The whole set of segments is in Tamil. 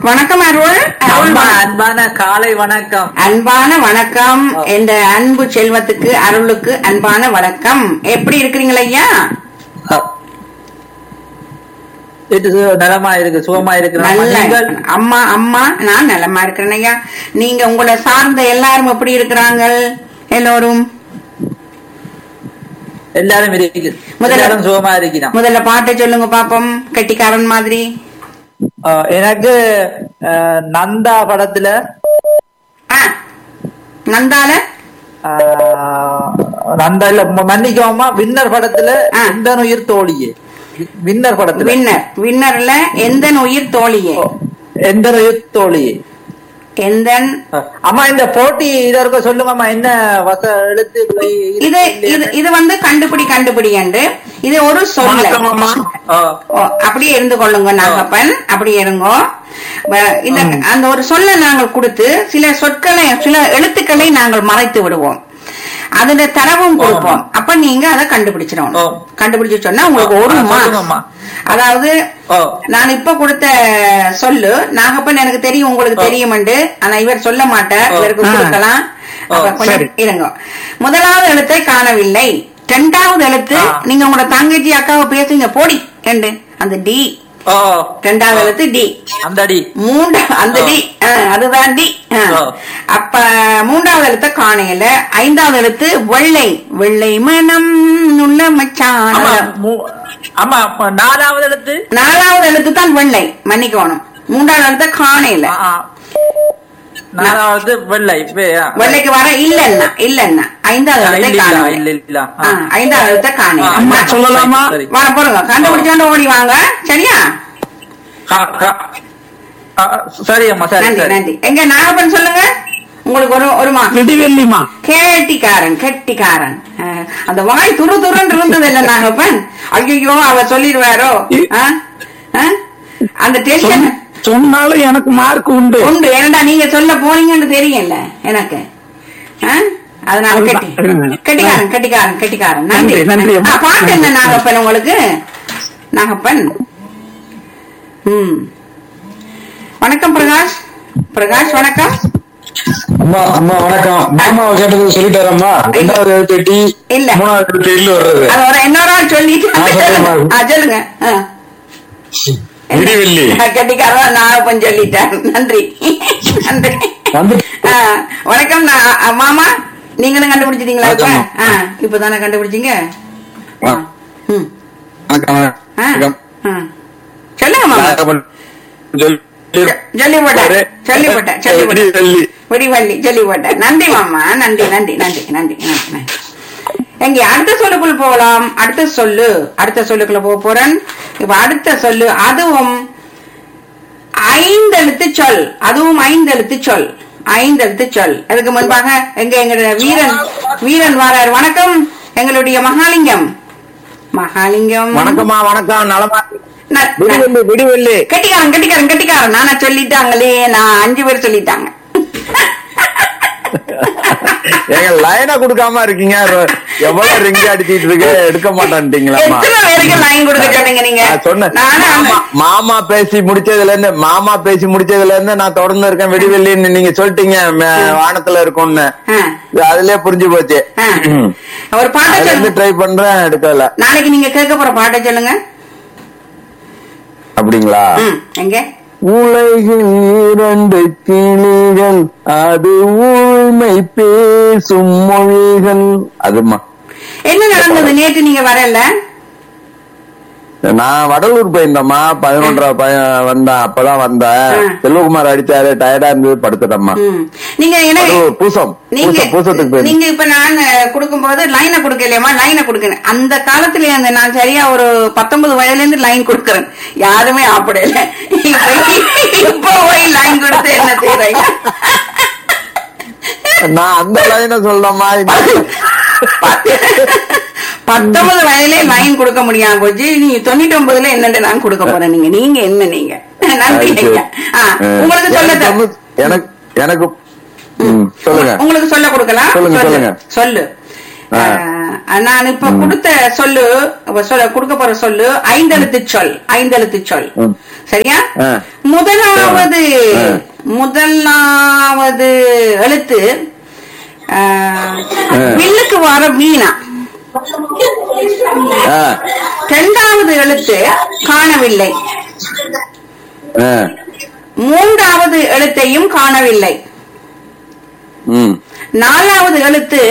வணக்கம் அருள் அருள் அம்மா, வணக்கம். அன்பான காலை வணக்கம் அன்பான வணக்கம் என்ற அன்பு செல்வத்துக்கு அருளுக்கு அன்பான வணக்கம் எப்படி இருக்கிறீங்களா ஐயா இது நலமா இருக்கு சுகமா இருக்கு நல்ல நீங்கள் அம்மா அம்மா நான் நலமா இருக்கிறேன் ஐயா நீங்க உங்களை சார்ந்த எல்லாரும் எப்படி இருக்கிறாங்க எல்லோரும் எல்லாரும் இருக்கு முதல்ல- எல்லாரும் சுகமா இருக்கிறோம் முதல்ல பாட்டை சொல்லுங்க பாப்போம் கெட்டிக்காரன் மாதிரி அஹ், எனக்கு அஹ், நந்தா படத்துல ஆ, நந்தால அஹ், நந்தா இல்ல ம- மன்னிக்கோமா வின்னர் படத்துல ஆ. இந்த உயிர் தோழியே வின்னர் படத்துல வின்னர் வின்னர்ல எந்த உயிர் தோழியே எந்த உயிர் தோழியே எந்த அஹ், அம்மா இந்த போட்டி இதற்கு சொல்லுங்கம்மா என்ன வச எழுத்து பிழை இருக்கு இது இல்லையா? இது இது வந்து கண்டுபிடி கண்டுபிடி என்று இது ஒரு சொல்ல வணக்கம் அம்மா அஹ், ஓ, அப்படியே இருந்து கொள்ளுங்க நாகப்பன் அப்படியே இருங்கோ வ- இந்த அந்த ஒரு சொல்ல நாங்கள் கொடுத்து சில சொற்களை சில எழுத்துக்களை நாங்கள் மறைத்து விடுவோம் அதுல தரவும் கொடுப்போம் அப்ப நீங்க அதை கண்டுபிடிச்சிடணும் ஓ. கண்டுபிடிச்சு சொன்னா உங்களுக்கு ஒரு ஆ, மார்க் சொல்லுங்கம்மா. அதாவது ஓ. நான் இப்ப கொடுத்த சொல்லு நாகப்பன் எனக்கு தெரியும் உங்களுக்கு ஓ. தெரியுமெண்டு ஆனா இவர் சொல்ல மாட்டார் ஓ. இவருக்கு ஆ. கொடுக்கலாம் ஓ, அப்ப கொஞ்சம் சரி. இருங்க முதலாவது எழுத்தை காணவில்லை இரண்டாவது எழுத்து ஆ. நீங்க உங்களோட தங்கச்சி அக்காவை பேசுங்க போடி ரெண்டு அந்த டி ஓ இரண்டாவது எழுத்து டி அந்த அடி மூன்றா அந்த ஆ. டி ஆ, அதுதான் டி ஆ. ஆ. அப்ப மூன்றாவது எழுத்த காணையில ஐந்தாவது எழுத்து வெள்ளை வெள்ளை மனம் உள்ள மச்சான் ஆமா மூ- ஆமா அப்ப நாலாவது எழுத்து நாலாவது எழுத்து தான் வெள்ளை மன்னிக்கணும் மூன்றாவது எழுத்த காணையில ஆ, ஆ. நாலாவது வெள்ளை இப்ப, ஆ. வெள்ளைக்கு வர இல்லன்னா இல்லன்னா ஐந்தாவது ஆ, எழுத்தை இல்ல, இல்ல, காணையில இல்ல, இல்ல. ஆ, ஆ. ஐந்தாவது எழுத்த காணையில அம்மா, சொல்லலாமா? சரி. வா போடுங்க கண்டுபிடிச்சாண்டு ஓடி வாங்க சரியா கா- கா- ஆ, சரி அம்மா சரி நன்றி சரி நன்றி எங்க நாகப்பன் சொல்லுங்க உங்களுக்கு ஒரு ஒரு மா விடிவெள்ளிமா கேட்டிக்காரன் கெட்டிக்காரன் அஹ், அந்த வாய் துரு துருன்னு இருந்தது இல்ல நாகப்பன் ஐயோ அவ சொல்லிடுவாரோ ஆ? ஆ? அந்த டென்ஷன் சொன்னாலும் எனக்கு மார்க் உண்டு உண்டு ஏன்டா நீங்க சொல்ல போனீங்கன்னு தெரியல எனக்கு ஆ? அதனால அதுதான். கெட்டி கெட்டிக்காரன் கெட்டிக்காரன் கெட்டிக்காரன் நன்றி நன்றி, நன்றி. ஆ, பாட்டு என்ன நாகப்பன் உங்களுக்கு நாகப்பன் ம் வணக்கம் பிரகாஷ் பிரகாஷ் வணக்கம் அம்மா அம்மா வணக்கம் மாமாவை கேட்டது சொல்லிட்டாரம்மா ரெண்டாவது எழுத்து டி இல்ல. மூணாவது எழுத்து இல்ல வர்றது அது ஒரு இன்னொரு ஆள் சொல்லிட்டு ஆ, சொல்லுங்க. ஆ, சொல்லுங்க ஆ. விடிவெள்ளி ஆ, கெட்டிக்காரன் நாகப்பன் சொல்லிட்டார் நன்றி நன்றி வந்து ஆ, வணக்கம் நான் அ, மாமா நீங்களும் கண்டுபிடிச்சிட்டீங்களா இப்ப வணக்கம். ஆ, இப்பதானே கண்டுபிடிச்சீங்க ஆ, ம். வணக்கம் ஆ, வணக்கம். ஆ. சொல்லுங்க மாமா நாகப்பன் சொல்லி- சொல்லிவிட்டேன் சொல்லிவிட்டேன் சொல்லிவிட்டேன் விடிவெள்ளி. விடிவள்ளி சொல்லிவிட்டேன் நன்றி மாமா நன்றி நன்றி நன்றி நன்றி நன்றி நன்றி. எங்க அடுத்த சொல்லுக்குள்ள போகலாம் அடுத்த சொல்லு அடுத்த சொல்லுக்குள்ள போக போறேன் இப்ப அடுத்த சொல்லு அதுவும் ஐந்தெழுத்து சொல் அதுவும் ஐந்தெழுத்து சொல் ஐந்தெழுத்து சொல் அதுக்கு முன்பாக எங்க எங்களுடைய வீரன் வீரன் வாரார் வணக்கம் எங்களுடைய மகாலிங்கம் மகாலிங்கம் வணக்கம்மா வணக்கம் நலமா ந- ந- விடிவெள்ளி விடிவெள்ளி கெட்டிக்காரன் கெட்டிக்காரன் கெட்டிக்காரன் நானா சொல்லிட்டாங்களே நான் அஞ்சு பேர் சொல்லிட்டாங்க எங்க லைனா கொடுக்காம இருக்கீங்க ரொ- எவ்வளவு ரிங்க அடிச்சிட்டு இருக்கு எடுக்க மாட்டேன்ட்டீங்களாம்மா எத்தனை பேருக்கு லைன் கொடுக்க சொன்னீங்க நீங்க நான் சொன்னேன் நானே அந்த- மாமா- மாமா பேசி முடிச்சதுல இருந்து மாமா பேசி முடிச்சதுல இருந்து நான் தொடர்ந்து இருக்கேன் விடிவெள்ளின்னு நீங்க சொல்லிட்டீங்க மே- வானத்துல இருக்கும்னு ஆ, இது அதுலயே புரிஞ்சு போச்சு ஆ. ஒரு பாட்டை அதுல இருந்து சொல்லுங்க ட்ரை பண்றேன் எடுக்கல நாளைக்கு நீங்க கேட்க போற பாட்டை சொல்லுங்க அப்படிங்களா ம், எங்க உலகில் இரண்டு கிளிகள் அது ஊழ்மை பேசும் மொழிகள் அதுமா என்ன நடந்தது நேற்று நீங்க வரல நான் வடலூர் போயிருந்தேம்மா பதினொன்றரை பையன் வந்தேன் அப்பதான் வந்தேன் ஆ. செல்வகுமார் அடிச்சாரு டயர்டா இருந்து படுத்துட்டேம்மா ம். நீங்க என்ன வடலூர் பூசம் நீங்க பூசம் பூசத்துக்கு போயிருந்தேன் நீங்க இப்ப நான் கொடுக்கும் போது லைனை கொடுக்கலையம்மா லைனை கொடுக்கணும் அந்த காலத்துல அந்த நான் சரியா ஒரு பத்தொன்பது வயதுல இருந்து லைன் கொடுக்கறேன் யாருமே ஆப்படல இப்ப போய் லைன் கொடுத்து என்ன செய்யறீங்க நான் அந்த லைனை சொல்லமா பத்தொன்பது வயதுல லைன் கொடுக்க முடியாம போச்சு நீ தொண்ணூத்தி ஒன்பதுல என்னன்னு நான் கொடுக்க போறேன் நீங்க நீங்க என்ன நீங்க நன்றி ஐயா ஆ, உங்களுக்கு சொல்ல எனக்கு த- வந்து- எனக்கு எனக்கு ம், சொல்லுங்க உங்களுக்கு சொல்ல கொடுக்கலாம் சொல்லுங்க, சொல்லு. சொல்லுங்க. சொல்லு ஆ. ஆ, நான் இப்ப கொடுத்த சொல்லு இப்ப சொல்ல கொடுக்க போற சொல்லு ஐந்தெழுத்து சொல் ஐந்தெழுத்து சொல் ம். சரியா ஆ. முதலாவது ஆ. முதலாவது எழுத்து ஆ, ஆ. வில்லுக்கு வர மீனா ஆ, இரண்டாவது எழுத்து காணவில்லை ஆ, மூன்றாவது எழுத்தையும் காணவில்லை ம். நாலாவது எழுத்து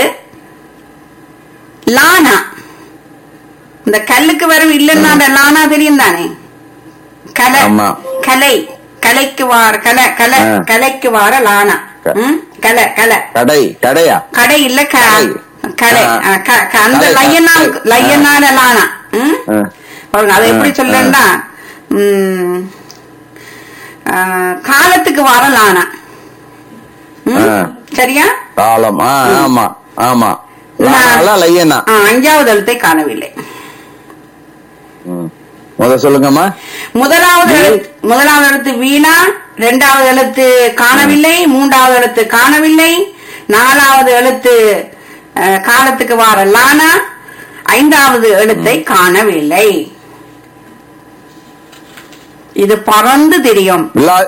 லானா இந்த கல்லுக்கு வரும் இல்லைன்னா அந்த லானா தெரியும் தானே கலை ஆமா. கலை கலைக்கு வார கலை கலை ஆ. கலைக்கு வார லானா ம்? கலை கலை கடை கடையா கடை இல்ல க- கலை. கலை ஆ. ஆ, க- க- அந்த கலை. லையனா ஆ. லையனால லானா ம்? ஆ. பாருங்க அதை எப்படி ஆ, சொல்லா ம், ஆ, காலத்துக்கு வர லானா ம்? ஆ. சரியா காலம் ஆ, ஆமா ஆமா நான்- லாலா லையனா ஆ, அஞ்சாவது எழுத்தை காணவில்லை ம். முத சொல்லுங்கம்மா முதலாவது எழுத்து முதலாவது எழுத்து வீணா இரண்டாவது எழுத்து காணவில்லை மூன்றாவது எழுத்து காணவில்லை நாலாவது எழுத்து அஹ், காலத்துக்கு வார லானா ஐந்தாவது எழுத்தை காணவில்லை இது பறந்து தெரியும் இல்லா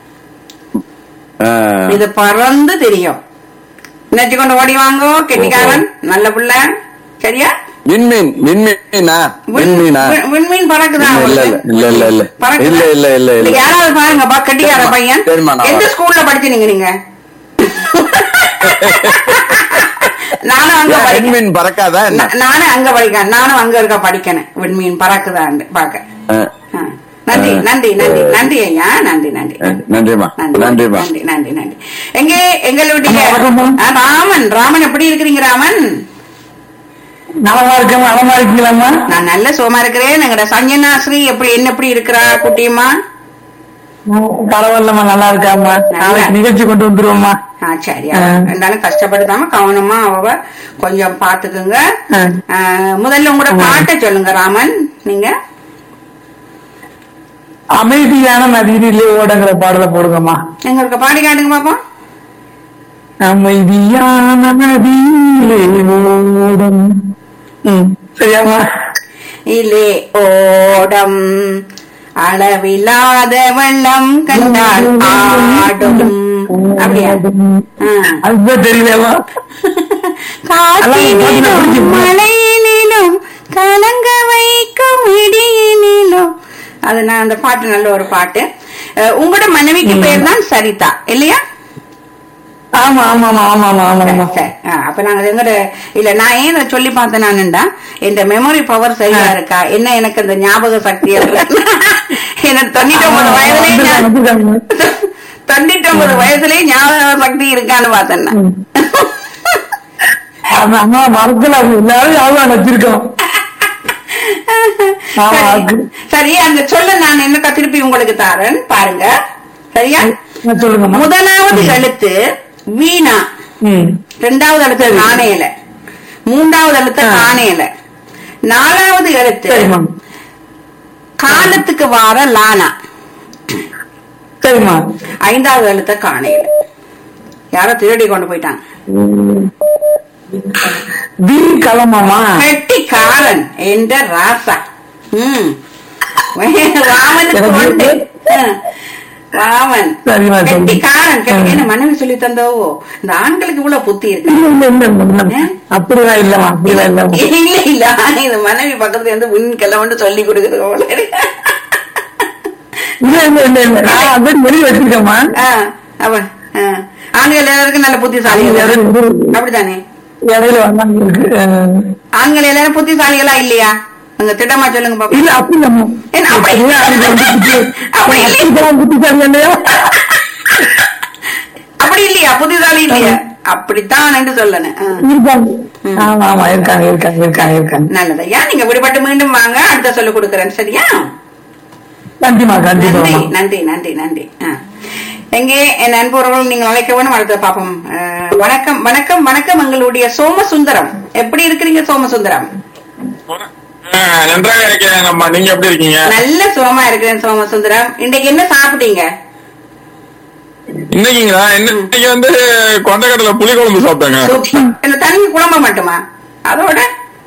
ஆ. இது பறந்து தெரியும் நினைச்சு கொண்டு ஓடி வாங்கோ கெட்டிக்காரன் நல்ல புள்ள சரியா விண்மீன் விண்மீனா விண்மீனா விண்- விண்மீன் பறக்குதா இல்ல, இல்ல, உங்களுக்கு? இல்ல, இல்ல, இல்ல. பறக்குதா? இல்ல, இல்ல, இல்ல, இல்ல. யாராவது பாருங்கப்பா கட்டிக்கார சரிம்மா, பையன் சரிம்மா, நான் எந்த வரேன். ஸ்கூல்ல படிச்சீங்க நீங்க நானும் அங்க ஏன், படிக்கிறேன் விண்மீன் பறக்காதா என்ன நா- நானும் அங்க படிக்கிறேன் நானும் அங்க இருக்க படிக்கணும் விண்மீன் பறக்குதான்னு பாக்க ஆ. ஆ. நன்றி ஆ. நன்றி நன்றி நன்றி ஐயா நன்றி நன்றி ஆ, நன்றிம்மா நன்றி நன்றிம்மா நன்றி நன்றி நன்றி எங்கே எங்களுடைய வணக்கம்மா. ஆ, ராமன் ராமன் எப்படி இருக்கிறீங்க ராமன் நலமா இருக்கேன் நலமா இருக்கீங்களாம்மா நான் நல்ல சுகமா இருக்கிறேன் எங்கட சஞ்சனாஸ்ரீ எப்படி என்ன எப்படி இருக்கிறா குட்டியம்மா பரவாயில்லம்மா நல்லா இருக்காம்மா நாளைக்கு நிகழ்ச்சி கொண்டு வந்துருவோம்மா ஆ சரி ஆ. இருந்தாலும் கஷ்டப்படுத்தாம கவனமா அவ கொஞ்சம் பாத்துக்குங்க ஆ. ஆ, முதல்ல உங்களோட ஆ. பாட்டை சொல்லுங்க ராமன் நீங்க அமைதியான நதியிலே ஓடங்கிற பாடலை போடுங்கம்மா எங்க இருக்க பாடி காட்டுங்க பாப்போம் அமைதியான நதியிலே ஓடம் ம், சரியாம்மா இலே ஓடம் அளவில்லாத வெள்ளம் கண்டால் ஆடும் அப்படியா ஆ. அதுதான் தெரியலம்மா காற்றினிலும் மழையினிலும் கலங்க வைக்கும் இடியினிலும் அது நான் அந்த பாட்டு நல்ல ஒரு பாட்டு அஹ், உங்களோட மனைவிக்கு பேர் தான் சரிதா இல்லையா ஆமா ஆமாமா ஆமாமா ஆமாமா சரி. ஆ, அப்ப நாங்க எங்கட இல்ல நான் ஏன் இதை சொல்லி பார்த்தேன் நானுண்டா இந்த மெமரி பவர் சரியா இருக்கா என்ன எனக்கு அந்த ஞாபக சக்தி இருக்கு எனக்கு தொண்ணூத்தி ஒன்பது வயதுலயே ஞா- தொண்ணூத்தி ஒன்பது வயசுலயே ஞாபக சக்தி இருக்கான்னு பார்த்தேன் நான். அம்மா மரத்துல அது எல்லாரும் ஞாபகம் வச்சிருக்கோம் ஆமா, சரி. அது- சரி அந்த சொல்ல நான் என்ன திருப்பி உங்களுக்கு தாரேன் பாருங்க சரியா ஆ, சொல்லுங்கம்மா முதலாவது எழுத்து வீணா ம் ரெண்டாவது எழுத்து நாணயல மூன்றாவது எழுத்து ஆ. காணையல நாலாவது எழுத்து சரிம்மா காலத்துக்கு வார லானா சரிம்மா ஐந்தாவது எழுத்த காணையல யாரோ திருடி கொண்டு போயிட்டாங்க வி களமாமா கெட்டிக்காரன் என்ற ராசா ம் ராமனுக்கு எனக்கு உண்டு. ஆ. ராமன் சரிம்மா, சரி. கெட்டிக்காரன் கெட்டி ம். என்ன மனைவி சொல்லி தந்தவோ இந்த ஆண்களுக்கு இவ்வளவு புத்தி இருக்கு இல்ல இல்ல இல்ல இல்ல அப்படிலாம் இல்லம்மா அப்படிலாம் இல்லம்மா இல்ல இல்ல ஆனா இந்த மனைவி பக்கத்துல இருந்து விண் கிளம்பு சொல்லி கொடுக்குறது போல இருக்கு. இல்ல இல்ல இல்ல இல்ல நான் அப்படி வெளியே வச்சிருக்கேம்மா ஆ, அவ ஆ. ஆண்கள் எல்லாருக்கும் நல்ல புத்திசாலிகள் அப்படித்தானே இடையில வந்தாங்க இருக்கு அஹ், ஆண்கள் எல்லாரும் புத்திசாலிகளா இல்லையா உங்க திட்டமா சொல்லுங்க பாப்போம் இல்ல அப்படி இல்லம்மா என்ன அப்படி? அப்படியே அவங்க வந்து புத்தி- அப்படி இல்லை. அப்படிதான் புத்திசாலி இல்லையா அப்படி இல்லையா புத்திசாலி இல்லையா அப்படித்தான் என்று சொல்லணும் ஆ. இருக்காங்க ஆமா ஆமா இருக்காங்க இருக்காங்க இருக்காங்க இருக்காங்க நல்லது ஐயா நீங்க விடுபட்டு மீண்டும் வாங்க அடுத்த சொல்ல கொடுக்கறேன் சரியா நன்றிமா நன்றி கண்டிப்பா நன்றி நன்றி நன்றி ஆ. எங்கே என் நண்பர்கள் நீங்கள் அழைக்க வேணும் அடுத்த பாப்போம் அஹ், வணக்கம் வணக்கம் வணக்கம் எங்களுடைய சோமசுந்தரம் எப்படி இருக்கிறீங்க சோமசுந்தரம் ஆ, நன்றாக இருக்கேன் நம்ம நீங்க எப்படி இருக்கீங்க நல்ல சுகமா இருக்கிறேன் சோமசுந்தரம் இன்னைக்கு என்ன சாப்பிட்டீங்க இன்னைக்குங்களா இன்னைக்கு வந்து கொண்டக்கடலை புளி குழம்பு சாப்பிட்டேங்க சூப்பர். இந்த தண்ணி குழம்ப மட்டுமா அதோட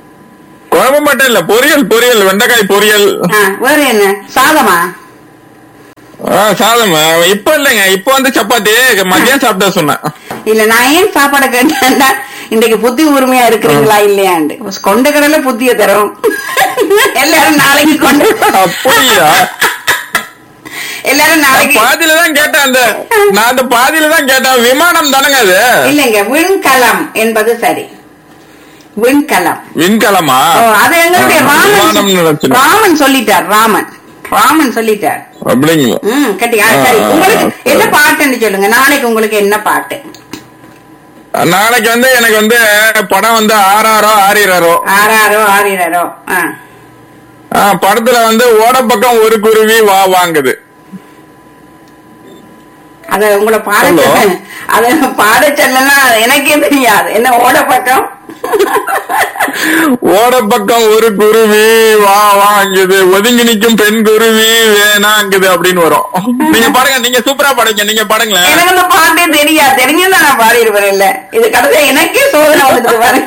குழம்பு மட்டும் இல்ல பொரியல் பொரியல் வெண்டைக்காய் பொரியல் ஆ, வேற என்ன சாதமா ஆ, சாதம் ஆ, இப்ப இல்லைங்க இப்ப வந்து சப்பாத்தி மதியம் சாப்பிட்டா சொன்னேன் இல்ல நான் ஏன் சாப்பாடு கேட்டேன்னா இன்றைக்கு புத்தி உரிமையா இருக்கிறீங்களா இல்லையாண்டு கொண்ட கடல புத்திய தரும் எல்லாரும் நாளைக்கு கொண்டு அப்படியா எல்லாரும் நான் நாளைக்கு பாதியில தான் கேட்டேன் அந்த நான் அந்த பாதியில தான் கேட்டேன் விமானம் தானங்க அது இல்லைங்க விண்கலம் என்பது சரி விண்கலம் விண்கலமா ஓ, அது எங்களுடைய விமானம் ராமன் நினைச்சேன். ராமன் சொல்லிட்டார் ராமன் ராமன் சொல்லிட்டார் அப்படிங்களா ம் கட்டி ஆ, சரி உங்களுக்கு என்ன பாட்டுன்னு சொல்லுங்க நாளைக்கு உங்களுக்கு என்ன பாட்டு நாளைக்கு வந்து எனக்கு வந்து படம் வந்து ஆறாரோ ஆறிரோ ஆறாரோ ஆறிரோ ஆ படத்துல வந்து ஓட பக்கம் ஒரு குருவி வா வாங்குது அத உங்களை பாட Hello. சொல்ல அத பாட சொல்லனா எனக்கே தெரியாது என்ன ஓட பக்கம் ஓட பக்கம் ஒரு குருவி வா வாங்குது ஒதுங்கி நிக்கும் பெண் குருவி வேணாங்குது அப்படின்னு வரும் நீங்க பாருங்க நீங்க சூப்பரா பாடுங்க நீங்க பாடுங்களேன் எனக்கு அந்த பாட்டே தெரியாது தெரிஞ்சிருந்தா நான் பாடிடுவேன் இல்ல இது கடைசியா எனக்கே சோதனை வந்துட்டு பாருங்க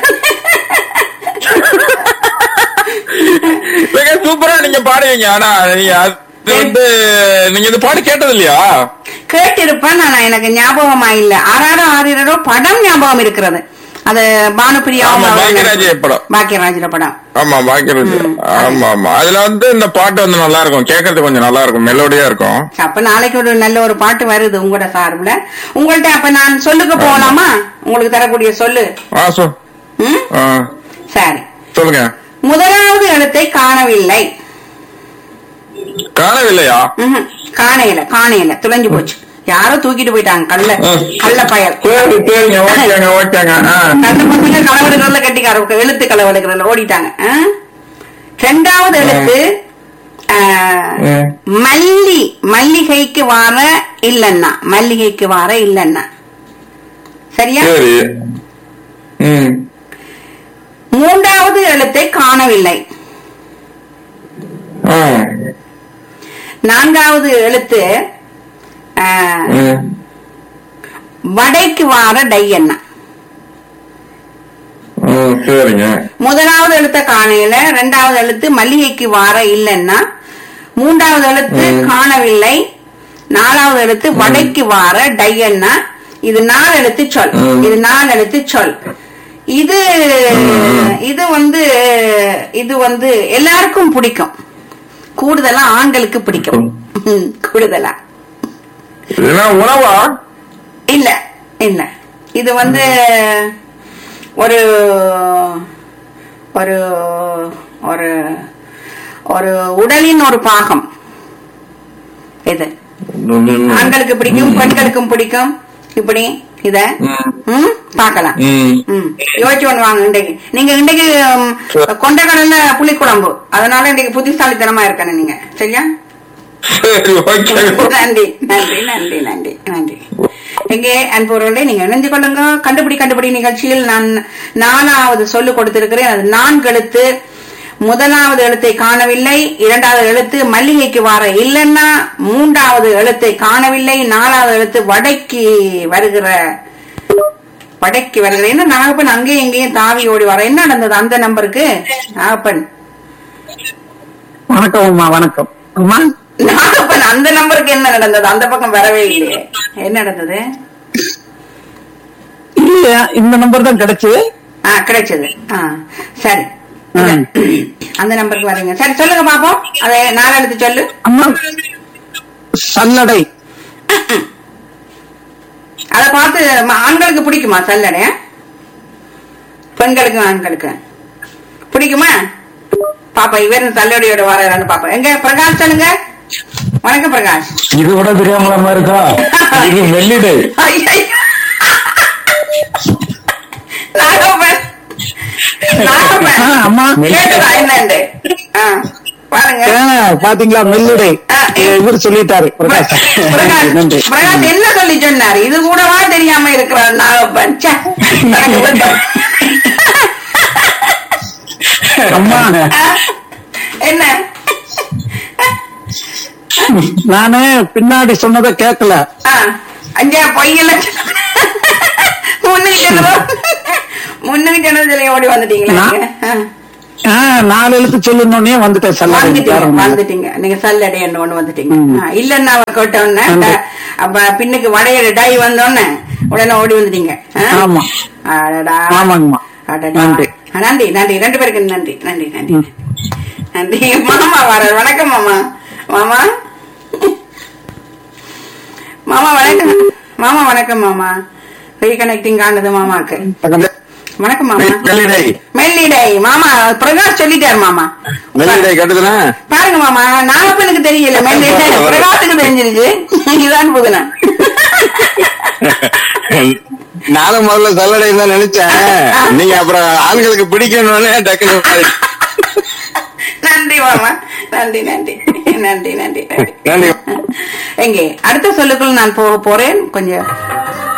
மிக சூப்பரா நீங்க பாடுவீங்க ஆனா நீங்க அது வந்து நீங்க இந்த பாட்டு கேட்டது இல்லையா கேட்டிருப்பேன் ஆனா எனக்கு ஞாபகமா இல்ல ஆறாரோ ஆறிரோ படம் ஞாபகம் இருக்கிறது அது பானுபிரியா ஆமா, பாக்கியராஜ் படம். பாக்கியராஜோட படம் ஆமா பாக்கிறது ஆமா ஆமா அதுல வந்து இந்த பாட்டு வந்து நல்லா இருக்கும் கேட்கறதுக்கு கொஞ்சம் நல்லா இருக்கும் மெலோடியா இருக்கும் அப்ப நாளைக்கு ஒரு நல்ல ஒரு பாட்டு வருது உங்களோட சார்புல உங்கள்ட்ட அப்ப நான் சொல்லுக்கு போகலாமா உங்களுக்கு தரக்கூடிய சொல்லு ஆ சொ ம் ஆ, சரி சொல்லுங்க முதலாவது எழுத்தை காணவில்லை காணவில்லையா ம்ஹும். காணையில காணையில துளைஞ்சு போச்சு யாரோ தூக்கிட்டு போயிட்டாங்க கள்ள ம். கள்ள பயல் சரி சரிங்க ஓகேங்க ஓகேங்க ஆ. கண்ட பசங்க களவெடுக்கிறதுல கட்டிக்கார எழுத்து களவெடுக்கிறதுல ஓடிட்டாங்க ஆ? ரெண்டாவது எழுத்து ஆ, ம். மல்லி மல்லிகைக்கு வார இல்லன்னா மல்லிகைக்கு வார இல்லன்னா சரியா சரி ம் மூன்றாவது எழுத்தை காணவில்லை ஆ. நான்காவது எழுத்து ஆ, ம். வடைக்கு வார டையன்னா ம், சரிங்க முதலாவது எழுத்த காணையில ரெண்டாவது எழுத்து மல்லிகைக்கு வார இல்லைன்னா மூன்றாவது எழுத்து காணவில்லை நாலாவது எழுத்து வடைக்கு வார டையன்னா இது நாலு எழுத்து சொல் ம். இது நாலு எழுத்து சொல் இது இது வந்து இது வந்து எல்லாருக்கும் பிடிக்கும் கூடுதலா ஆண்களுக்கு பிடிக்கும் ம், கூடுதலா இதெல்லாம் உணவா இல்ல இல்ல இது வந்து ஒரு ஒரு ஒரு ஒரு உடலின் ஒரு பாகம் இது ஆண்களுக்கு பிடிக்கும் பெண்களுக்கும் பிடிக்கும் இப்படி இத ம். ம் பார்க்கலாம் ம். ம் யோசிச்சு ஒண்ணு வாங்க இன்றைக்கு நீங்க இன்றைக்கு ம், கொண்டக்கடல்ல புளிக்குழம்பு அதனால இன்றைக்கு புத்திசாலித்தனமா இருக்கணும் நீங்க சரியா சரி ஓகே நன்றி நன்றி நன்றி நன்றி நன்றி எங்கே அன்புறவர்களே நீங்க இணைந்து கொள்ளுங்க கண்டுபிடி கண்டுபிடி நிகழ்ச்சியில் நான் நாலாவது சொல்லு கொடுத்திருக்கிறேன் அது நான்கு எழுத்து முதலாவது எழுத்தை காணவில்லை இரண்டாவது எழுத்து மல்லிகைக்கு வார இல்லைன்னா மூன்றாவது எழுத்தை காணவில்லை நாலாவது எழுத்து வடைக்கு வருகிற வடைக்கு வருகிற என்ன நாகப்பன் அங்கேயும் இங்கேயும் தாவி ஓடி வர என்ன நடந்தது அந்த நம்பருக்கு நாகப்பன் வணக்கம் அம்மா வணக்கம் அம்மா நாகப்பன் அந்த நம்பருக்கு என்ன நடந்தது அந்த பக்கம் வரவே இல்லையே என்ன நடந்தது இல்லையா இந்த நம்பர் தான் கிடைச்சது ஆ கிடைச்சது ஆ சரி ம். அந்த நம்பருக்கு வரீங்க சரி சொல்லுங்க பாப்போம் அதை நாலு எழுத்து சொல்லு அம்மா சல்லடை அதை பார்த்து ம- ஆண்களுக்கு பிடிக்குமா சல்லடை பெண்களுக்கு ஆண்களுக்கு பிடிக்குமா பாப்பா இவர் சல்லடையோட வரான்னு பாப்பா எங்க பிரகாஷ் சொல்லுங்க வணக்கம் பிரகாஷ் இது கூட தெரியாமலாமா இருக்கா இது வெள்ளிடை ஐயையோ. நாகப்பன் நாகப்பன் ஆ, அம்மா கேட்டதா என்னண்டு ஆ, பாருங்க ஆ, பாத்தீங்களா மெல்லிடை ஆ, இவர் சொல்லிட்டாரு பிரகாஷ் பிரகாஷ் நன்றி பிரகாஷ் என்ன சொல்லி சொன்னார் இது கூடவா தெரியாம இருக்கிறார் நாகப்பன் ச்சே. அம்மா ஆ, என்ன நானு பின்னாடி சொன்னதை கேட்கல ஆ, அஞ்சா பொய்யெல்லாம் முன்னுக்கு சொன்னதோ முன்னுக்கு சொன்னது சொல்லி ஓடி வந்துட்டீங்களா நான்- நீங்க? ஆ. ஆ, நாலு எழுத்து சொல்லுனோடனே வந்துட்டேன் சல்லடை வந்துட்டீங்க வந்துட்டீங்க நீங்க சல்லடை ஒண்ணு வந்துட்டீங்க ஆ, இல்லன்னா அவ கேட்ட உடனே ட- அப்ப பின்னுக்கு வடையில டை வந்தோடனே உடனே ஓடி வந்துட்டீங்க ஆ? ஆமா. அடடா. ஆமாங்கம்மா. அடடா. நன்றி. ஆ, நன்றி நன்றி ரெண்டு பேருக்கு நன்றி நன்றி நன்றி நன்றி மாமா வர வணக்கம் மாமா மாமா மாமா வணக்கம் மாமா வணக்கம் மாமா ரீகனெக்டிங் ஆனது மாமாக்கு வணக்கம் மாமா வெள்ளிடை மெல்லிடை மாமா பிரகாஷ் சொல்லிட்டாரு மாமா வெள்ளிடை கட்டுதுனா பாருங்க மாமா நாகப்பனுக்கு தெரியல மெல்லிடை பிரகாஷுக்கு தெரிஞ்சிருச்சு இதுதான் புதுன நானும் முதல்ல சல்லடை தான் நினைச்சேன் நீங்க அப்புறம் ஆண்களுக்கு பிடிக்கணும்னு டக்குனு மாறி. நன்றி மாமா நன்றி நன்றி நன்றி நன்றி நன்றி நன்றி எங்கே அடுத்த சொல்லுக்குள் நான் போக போறேன் கொஞ்சம்